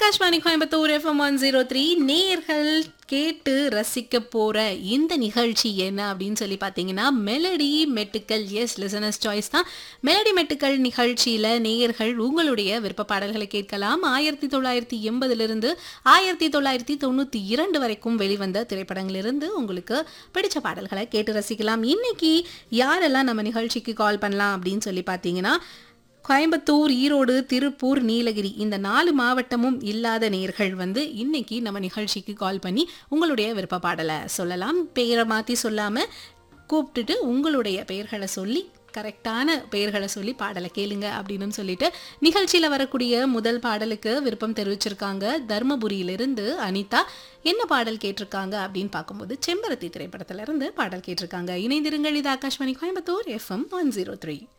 Akashvani Coimbatore FM one zero three நேர்கள் கேட்டு ரசிக்க போற இந்த நிகழ்ச்சி என்ன அப்படின்னு சொல்லி பார்த்தீங்கன்னா மெலடி மெட்டுக்கள் எஸ் லிசனர்ஸ் சாய்ஸ் தான் மெலடி மெட்டுக்கள் நிகழ்ச்சியில நேயர்கள் உங்களுடைய விருப்ப பாடல்களை கேட்கலாம் ஆயிரத்தி தொள்ளாயிரத்தி எண்பதிலிருந்து ஆயிரத்தி தொள்ளாயிரத்தி தொண்ணூத்தி இரண்டு வரைக்கும் வெளிவந்த திரைப்படங்களிலிருந்து உங்களுக்கு பிடிச்ச பாடல்களை கேட்டு ரசிக்கலாம் இன்னைக்கு யாரெல்லாம் நம்ம நிகழ்ச்சிக்கு கால் பண்ணலாம் அப்படின்னு சொல்லி பார்த்தீங்கன்னா கோயம்புத்தூர் ஈரோடு திருப்பூர் நீலகிரி இந்த நாலு மாவட்டமும் இல்லாத நேர்கள் வந்து இன்னைக்கு நம்ம நிகழ்ச்சிக்கு கால் பண்ணி உங்களுடைய விருப்ப பாடலை சொல்லலாம் பெயரை மாற்றி சொல்லாமல் கூப்பிட்டுட்டு உங்களுடைய பெயர்களை சொல்லி கரெக்டான பெயர்களை சொல்லி பாடலை கேளுங்க அப்படின்னு சொல்லிட்டு நிகழ்ச்சியில் வரக்கூடிய முதல் பாடலுக்கு விருப்பம் தெரிவிச்சிருக்காங்க தர்மபுரியிலிருந்து அனிதா என்ன பாடல் கேட்டிருக்காங்க அப்படின்னு பார்க்கும்போது செம்பருத்தி திரைப்படத்திலிருந்து பாடல் கேட்டிருக்காங்க இணைந்திருங்கள் இது Akashvani Coimbatore FM one zero three